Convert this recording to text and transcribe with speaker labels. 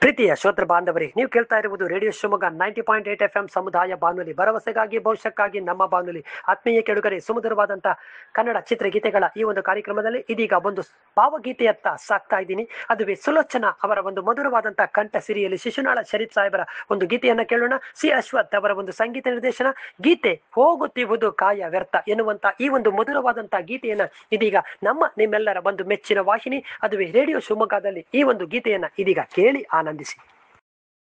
Speaker 1: ಪ್ರೀತಿಯ ಶ್ರೋತೃ ಬಾಂಧವರೇ ನೀವು ಕೇಳ್ತಾ ಇರುವುದು radio Shivamogga ninety point eight F M ಸಮುದಾಯ ಬಾನುಲಿ ಭರವಸೆಗಾಗಿ ಭವಿಷ್ಯಕ್ಕಾಗಿ ನಮ್ಮ ಬಾನುಲಿ ಆತ್ಮೀಯ ಕೆಡುಗರೆ ಸುಮಧುರವಾದಂಥ ಕನ್ನಡ ಚಿತ್ರಗೀತೆಗಳ ಈ ಒಂದು ಕಾರ್ಯಕ್ರಮದಲ್ಲಿ ಇದೀಗ ಒಂದು ಭಾವಗೀತೆಯತ್ತ ಸಾಕ್ತಾ ಇದ್ದೀನಿ ಅದುವೇ ಸುಲೋಚನಾ ಅವರ ಒಂದು ಮಧುರವಾದಂಥ ಕಂಠ ಸಿರಿಯಲ್ಲಿ ಶಿಶುನಾಳ ಶರೀಫ್ ಸಾಹೇಬರ ಒಂದು ಗೀತೆಯನ್ನ ಕೇಳೋಣ ಸಿ ಅಶ್ವಥ್ ಅವರ ಒಂದು ಸಂಗೀತ ನಿರ್ದೇಶನ ಗೀತೆ ಹೋಗುತ್ತಿರುವುದು ಕಾಯ ವ್ಯರ್ಥ ಎನ್ನುವಂತ ಈ ಒಂದು ಮಧುರವಾದಂತಹ ಗೀತೆಯನ್ನ ಇದೀಗ ನಮ್ಮ ನಿಮ್ಮೆಲ್ಲರ ಒಂದು ಮೆಚ್ಚಿನ ವಾಹಿನಿ ಅದುವೇ ರೇಡಿಯೋ ಶಿವಮೊಗ್ಗದಲ್ಲಿ ಈ ಒಂದು ಗೀತೆಯನ್ನ ಇದೀಗ ಕೇಳಿ ಆನಂದಿಸಿ